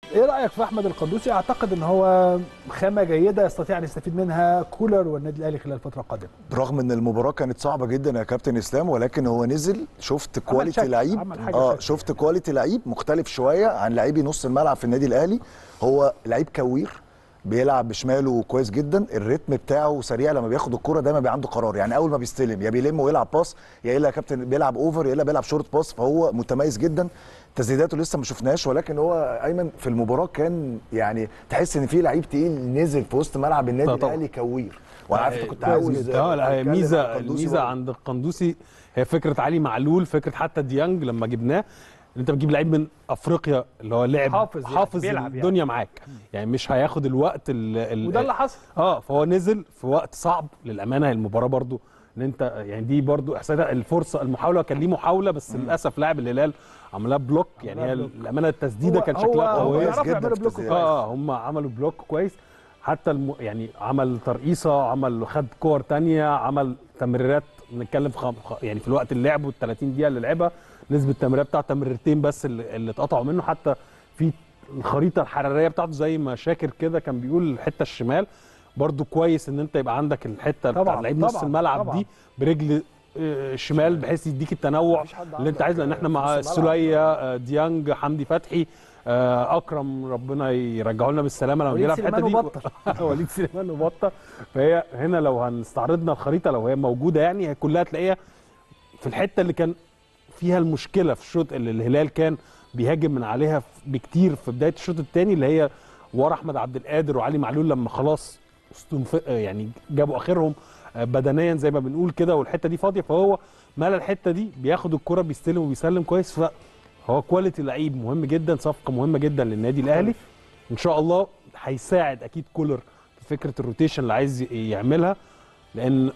ايه رايك في احمد القندوسي اعتقد ان هو خامه جيده يستطيع ان يستفيد منها كولر والنادي الاهلي خلال الفتره القادمه رغم ان المباراه كانت صعبه جدا يا كابتن اسلام ولكن هو نزل شفت كواليتي شكل، لعيب عمل حاجة اه شكل شفت كواليتي لعيب مختلف شويه عن لعيبي نص الملعب في النادي الاهلي هو لعيب كوير بيلعب بشماله كويس جدا الريتم بتاعه سريع لما بياخد الكرة دايما بيبقى عنده قرار يعني اول ما بيستلم يا بيلم ويلعب باس يا الا يا كابتن بيلعب اوفر يا الا بيلعب شورت باس فهو متميز جدا تسديداته لسه ما شفناهاش ولكن هو ايمن في المباراه كان يعني تحس ان في لعيب تقيل نزل في وسط ملعب النادي لا طبعا. الاهلي كوير وانا عارف انت كنت كويس عاوز جدا. اه لا هي تتكلم عن ميزه القندوسي الميزه برضه. عند القندوسي هي فكره علي معلول فكره حتى ديانج لما جبناه ان انت بتجيب لعيب من افريقيا اللي هو لعب حافظ يعني، حافظ بيلعب يعني. الدنيا معاك يعني مش هياخد الوقت ال ال وده اللي حصل اه فهو نزل في وقت صعب للامانه المباراه برضو ان انت يعني دي برضو احساس الفرصه المحاوله كان ليه محاوله بس للاسف لاعب الهلال عملها بلوك يعني هي بلوك. الامانه التسديده هو- كان هو- شكلها هو قويه بيعرفوا جدا يعملوا في بلوك التسديدات. كويس. اه هم عملوا بلوك كويس حتى الم... يعني عمل ترقيصه عمل خد كور تانية عمل تمريرات نتكلم في خم... خ- يعني في الوقت اللعب وال 30 دقيقه اللي لعبها نسبه التمريرات بتاعته تمريرتين بس اللي, اللي اتقطعوا منه حتى في الخريطه الحراريه بتاعته زي ما شاكر كده كان بيقول الحته الشمال برضو كويس ان انت يبقى عندك الحته بتاع طبعاً، لعيب نص طبعاً، الملعب طبعاً. دي برجل آه، شمال بحيث يديك التنوع مفيش حد اللي انت عندك عايزه لان احنا في مع نص الملعب. السوليه آه، ديانج حمدي فتحي آه، اكرم ربنا يرجعه لنا بالسلامه لما وليد بيلعب في الحته سليمان دي وبطة. وليد سليمان وبطه فهي هنا لو هنستعرضنا الخريطه لو هي موجوده يعني هي كلها تلاقيها في الحته اللي كان فيها المشكله في الشوط اللي الهلال كان بيهاجم من عليها بكتير في بدايه الشوط الثاني اللي هي ورا احمد عبد القادر وعلي معلول لما خلاص استنف... يعني جابوا اخرهم آه، بدنيا زي ما بنقول كده والحته دي فاضيه فهو مال الحته دي بياخد الكره بيستلم وبيسلم كويس فهو كواليتي لعيب مهم جدا صفقه مهمه جدا للنادي الاهلي ان شاء الله هيساعد اكيد كولر في فكره الروتيشن اللي عايز يعملها لان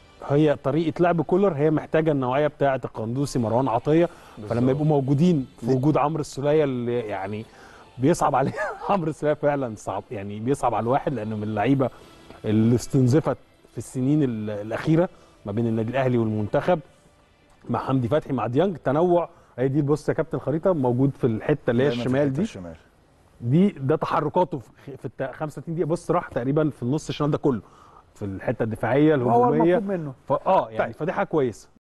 هي طريقه لعب كولر هي محتاجه النوعيه بتاعه القندوسي مروان عطيه فلما يبقوا موجودين في وجود عمرو السوليه اللي يعني بيصعب عليه عمرو السوليه فعلا صعب يعني بيصعب على الواحد لانه من اللعيبه اللي استنزفت في السنين ال- الاخيره ما بين النادي الاهلي والمنتخب مع حمدي فتحي مع ديانج تنوع هي دي بص يا كابتن الخريطه موجود في الحته اللي هي دايماً في الشمال الحتة دي الشمال. دي ده تحركاته في في الت- 35 دقيقه بص راح تقريبا في النص الشمال ده كله في الحته الدفاعيه وهو الهجوميه المطلوب منه فاه يعني طيب. فدي حاجه كويسه